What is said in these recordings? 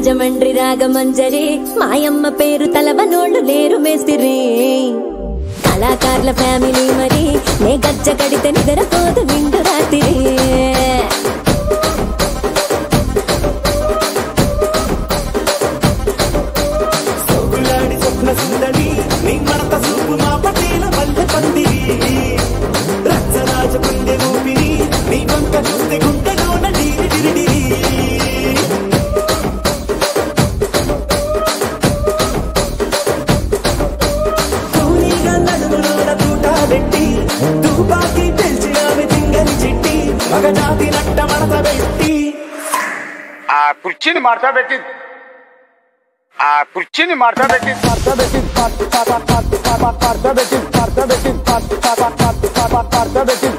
రాజమండ్రి రాగమంజరి మాయమ్మ పేరు తలవనోళ్ళు లేరు మేస్తిరి కళాకారుల ఫ్యామిలీ మరి నే గజ్జ కడితే నిద్రపోదు నిండు రాత్రి సోకులాడి స్వప్న సుందరి నీ మడత సూపు మా పటేల మల్లె పందిరి రచ్చరాజ గుండె ఊపిరి నీ వంక చూస్తే గుండెలోన డీరి డిరిడిరి కూలీగా నడుములోన తూట పెట్టి తుపాకి పెంచి ఆమె తింగని చిట్టి మగజాతి నట్ట మడత పెట్టి ఆ కుర్చీని మార్చా పెట్టి ఆ కుర్చీని మార్చా పెట్టి మార్చా పెట్టి మార్చా పెట్టి మార్చా పెట్టి మార్చా పెట్టి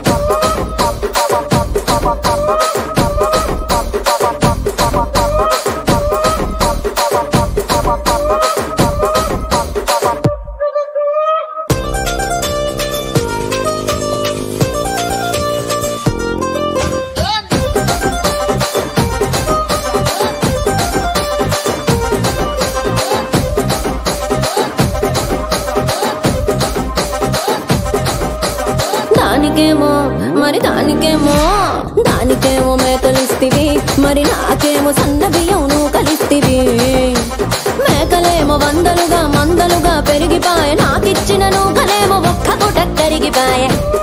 దానికేమో మరి దానికేమో దానికేమో మేకలిస్తివి మరి నాకేమో సన్న బియ్యం నువ్వు కలిస్తివి మేకలేమో వందలుగా మందలుగా పెరిగిపాయ నాకిచ్చిన నూకలేమో ఒక్క పూట కరిగిపాయ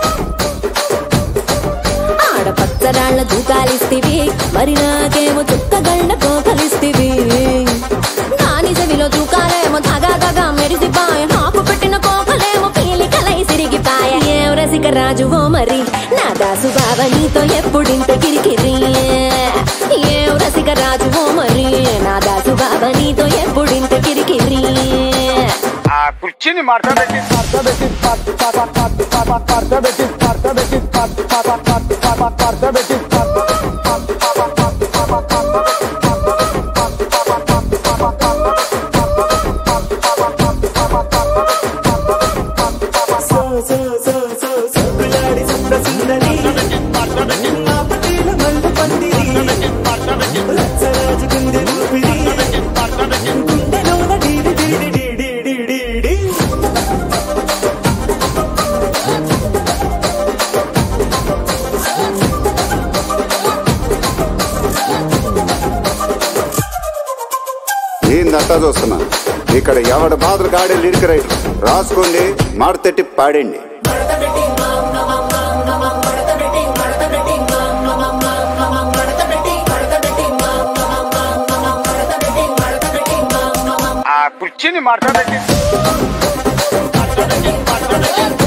ఆడపచ్చరాళ్ళ దూకాలిస్తివి మరి నాకేమో చుక్కగళ్ళ కోకలిస్తివి దాని చెవిలో దూకాలేమో దగా దగా మెరిసిపాయ నాకు పెట్టిన కోకలేమో పీలికలై సిరిగిపాయ ఏం రసిక రాజువో మరి నా దాసు బావ నీతో ఎప్పుడింత కిరికిరి ఏం రసిక రాజువో మరి నా దాసు బావ నీతో ఎప్పుడింత కిరికిరి ఆ కుర్చీని మార్చా పెట్టి మార్చా పెట్టి మార్చా పెట్టి మార్చా పెట్టి మార్చా పెట్టి సో సో సో సో సోకులాడి స్వప్న సుందరి నా పటేల మల్లె పందిరి రచ్చరాజ గుండె ఊపిరి గుండెలోన డీడి డీడి డీడి డీడి డీ ఏందంతా చూస్తున్నా ఇక్కడ ఎవడ బాధలు కాడే లిరిక్ రైటర్ రాసుకోండి మాడతెట్టి పాడండి ఆ కుర్చీని మార్చా పెట్టి